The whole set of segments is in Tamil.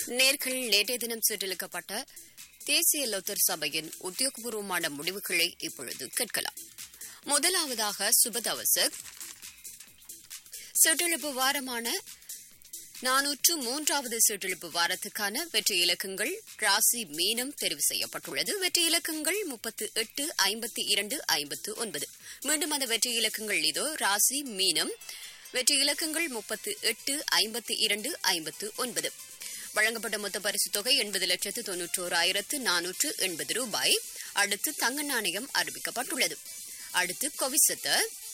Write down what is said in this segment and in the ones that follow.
நேர்கள் நேற்றைய தினம் சீட்டளிக்கப்பட்ட தேசிய லொத்தர் சபையின் உத்தியோகபூர்வமான முடிவுகளை இப்பொழுது கேட்கலாம் முதலாவதாக சுபதவசக் சீட்டெழுப்பு வாரமான நானூற்று மூன்றாவது சீட்டெழுப்பு வாரத்துக்கான வெற்றி இலக்கங்கள் ராசி மீனம் தெரிவு செய்யப்பட்டுள்ளது வெற்றி இலக்கங்கள் முப்பத்து எட்டு ஐம்பத்தி இரண்டு ஐம்பத்து ஒன்பது மீண்டும் அந்த வெற்றி இலக்கங்கள் இதோ ராசி மீனம் வெற்றி இலக்கங்கள் முப்பத்து எட்டு ஐம்பத்தி இரண்டு ஐம்பத்து ஒன்பது வழங்கப்பட்ட மொத்த பரிசு தொகை எண்பது லட்சத்து தொன்னூற்றோராயிரத்து நானூற்று எண்பது ரூபாய் அடுத்து தங்க நாணயம் அறிவிக்கப்பட்டுள்ளது அடுத்து கொவிசத்த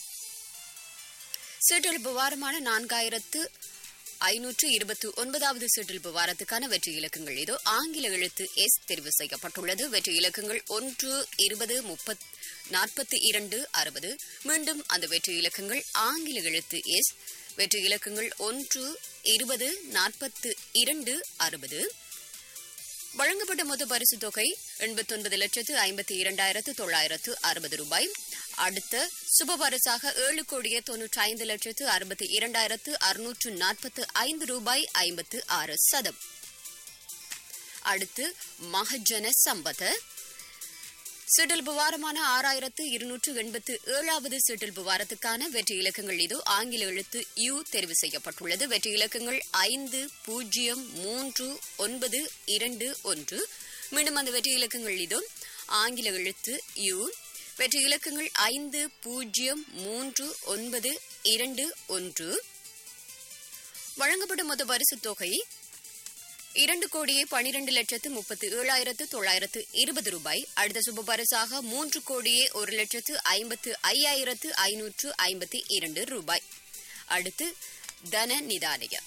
சீட்டெழுப்பு வாரமான நான்காயிரத்து ஐநூற்று இருபத்தி ஒன்பதாவது சீட்டெழுப்பு வாரத்துக்கான வெற்றி இலக்கங்கள் இதோ ஆங்கில எழுத்து எஸ் தெரிவு செய்யப்பட்டுள்ளது வெற்றி இலக்கங்கள் ஒன்று இருபது முப்பத் நாற்பத்தி இரண்டு அறுபது மீண்டும் அந்த வெற்றி இலக்கங்கள் ஆங்கில எழுத்து எஸ் வெற்றி இலக்கங்கள் ஒன்று இருபது நாற்பத்து இரண்டு அறுபது வழங்கப்பட்ட மொத்த பரிசு தொகை எண்பத்தொன்பது லட்சத்து ஐம்பத்தி இரண்டாயிரத்து தொள்ளாயிரத்து அறுபது ரூபாய் அடுத்த சுப பரிசாக ஏழு கோடியே தொன்னூற்றி ஐந்து லட்சத்து அறுபத்தி இரண்டாயிரத்து அறுநூற்று நாற்பத்து ஐந்து ரூபாய் ஐம்பத்து ஆறு சதம் அடுத்து மகஜன சம்பத சிட்டில் புவாரமான ஆறாயிரத்து இருநூற்று எண்பத்து ஏழாவது சிட்டில் புவாரத்துக்கான வெற்றி இலக்கங்கள் இது ஆங்கில எழுத்து யு தெரிவு செய்யப்பட்டுள்ளது வெற்றி இலக்கங்கள் ஐந்து பூஜ்ஜியம் மூன்று ஒன்பது இரண்டு ஒன்று மீண்டும் அந்த வெற்றி இலக்கங்கள் இது ஆங்கில எழுத்து யு வெற்றி இலக்கங்கள் ஐந்து பூஜ்ஜியம் மூன்று ஒன்பது இரண்டு ஒன்று வழங்கப்படும் மொத்த பரிசு தொகை இரண்டு கோடியே பனிரெண்டு லட்சத்து முப்பத்து ஏழாயிரத்து தொள்ளாயிரத்து இருபது ரூபாய் அடுத்த சுப பரிசாக மூன்று கோடியே ஒரு லட்சத்து ஐம்பத்து ஐயாயிரத்து ஐநூற்று ஐம்பத்தி இரண்டு ரூபாய் அடுத்து தன நிதானய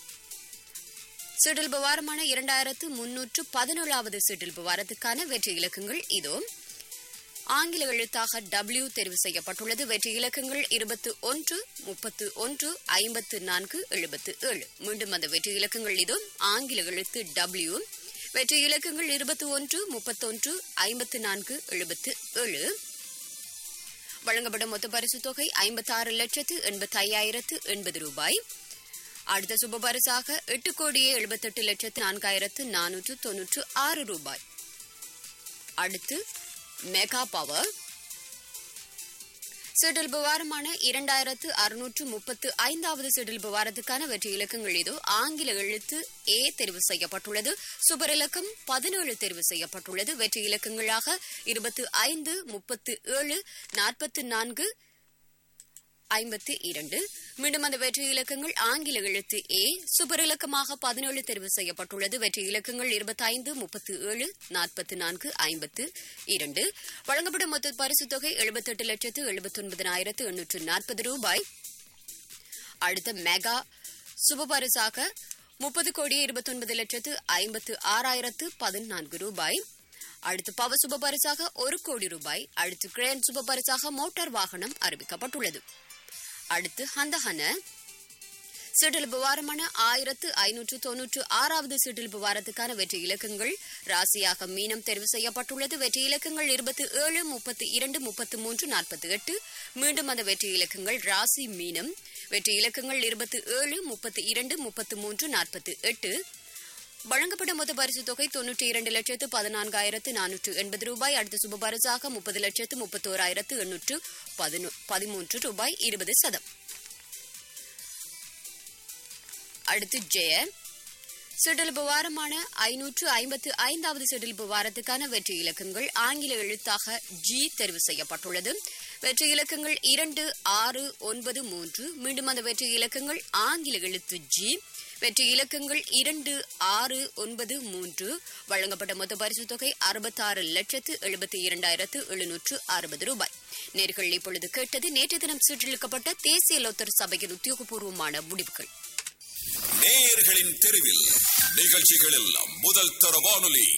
சிடில் வாரமான இரண்டாயிரத்து முன்னூற்று பதினேழாவது சிடில் வாரத்துக்கான வெற்றி இலக்கங்கள் இதோ ஆங்கில எழுத்தாக டபிள்யூ தெரிவு செய்யப்பட்டுள்ளது வெற்றி இலக்கங்கள் இருபத்து ஒன்று முப்பத்து ஒன்று ஐம்பத்து நான்கு எழுபத்து ஏழு மீண்டும் அந்த வெற்றி இலக்கங்கள் இதோ ஆங்கில எழுத்து டபிள்யூ வெற்றி இலக்கங்கள் இருபத்தி ஒன்று முப்பத்தொன்று ஐம்பத்து நான்கு எழுபத்து ஏழு வழங்கப்படும் மொத்த பரிசு தொகை ஐம்பத்தி ஆறு லட்சத்து எண்பத்தி ஐயாயிரத்து எண்பது ரூபாய் அடுத்த சுப பரிசாக எட்டு கோடியே எழுபத்தெட்டு லட்சத்து நான்காயிரத்து நானூற்று தொன்னூற்று ஆறு ரூபாய் அடுத்து மெகா பவர் சிடில் புவாரமான இரண்டாயிரத்து அறுநூற்று முப்பத்து ஐந்தாவது சிடில் புவாரத்துக்கான வெற்றி இலக்கங்கள் இதோ ஆங்கில எழுத்து ஏ தெரிவு செய்யப்பட்டுள்ளது சுபர் இலக்கம் பதினேழு தெரிவு செய்யப்பட்டுள்ளது வெற்றி இலக்கங்களாக இருபத்து ஐந்து முப்பத்து ஏழு நாற்பத்து நான்கு ஐம்பத்தி இரண்டு மீண்டும் அந்த வெற்றி இலக்கங்கள் ஆங்கில எழுத்து ஏ சுபர் இலக்கமாக பதினேழு தெரிவு செய்யப்பட்டுள்ளது வெற்றி இலக்கங்கள் இருபத்தி ஐந்து முப்பத்தி ஏழு நாற்பத்தி நான்கு ஐம்பத்து இரண்டு வழங்கப்படும் மொத்த பரிசு தொகை எழுபத்தெட்டு லட்சத்து எழுபத்தொன்பதாயிரத்து எண்ணூற்று நாற்பது ரூபாய் அடுத்த மெகா சுப பரிசாக முப்பது கோடியே இருபத்தொன்பது லட்சத்து ஐம்பத்து ஆறாயிரத்து பதினான்கு ரூபாய் அடுத்து பவ சுப பரிசாக ஒரு கோடி ரூபாய் அடுத்து கிரேன் சுப பரிசாக மோட்டார் வாகனம் அறிவிக்கப்பட்டுள்ளது அடுத்து ஹந்தஹன சிடில் புவாரமான ஆயிரத்து ஐநூற்று தொன்னூற்று ஆறாவது சிடில் புவாரத்துக்கான வெற்றி இலக்கங்கள் ராசியாக மீனம் தெரிவு செய்யப்பட்டுள்ளது வெற்றி இலக்கங்கள் இருபத்தி ஏழு முப்பத்தி இரண்டு முப்பத்தி மூன்று நாற்பத்தி எட்டு மீண்டும் அந்த வெற்றி இலக்கங்கள் ராசி மீனம் வெற்றி இலக்கங்கள் இருபத்தி ஏழு முப்பத்தி இரண்டு முப்பத்தி மூன்று நாற்பத்தி எட்டு வழங்கப்படும் மொத்த பரிசு தொகை தொன்னூற்றி இரண்டு லட்சத்து பதினான்காயிரத்து நானூற்று எண்பது ரூபாய் அடுத்த சுப பரிசாக முப்பது லட்சத்து முப்பத்தோராயிரத்து எண்ணூற்று பதிமூன்று ரூபாய் இருபது சதம் அடுத்து ஜெய சிடில் வாரமான ஐநூற்று ஐம்பத்து ஐந்தாவது சிடில் வாரத்துக்கான வெற்றி இலக்கங்கள் ஆங்கில எழுத்தாக ஜி தெரிவு செய்யப்பட்டுள்ளது வெற்றி இலக்கங்கள் இரண்டு ஆறு ஒன்பது மூன்று மீண்டும் அந்த வெற்றி இலக்கங்கள் ஆங்கில எழுத்து ஜி வெற்றி இலக்கங்கள் இரண்டு ஆறு ஒன்பது மூன்று வழங்கப்பட்ட மொத்த பரிசு தொகை அறுபத்தாறு லட்சத்து எழுபத்தி இரண்டாயிரத்து எழுநூற்று அறுபது ரூபாய் நேர்கள் இப்பொழுது கேட்டது நேற்று தினம் சீற்றளிக்கப்பட்ட தேசிய லோத்தர் சபையின் உத்தியோகபூர்வமான முடிவுகள் நேயர்களின் தெருவில் நிகழ்ச்சிகளில் முதல் தர வானொலி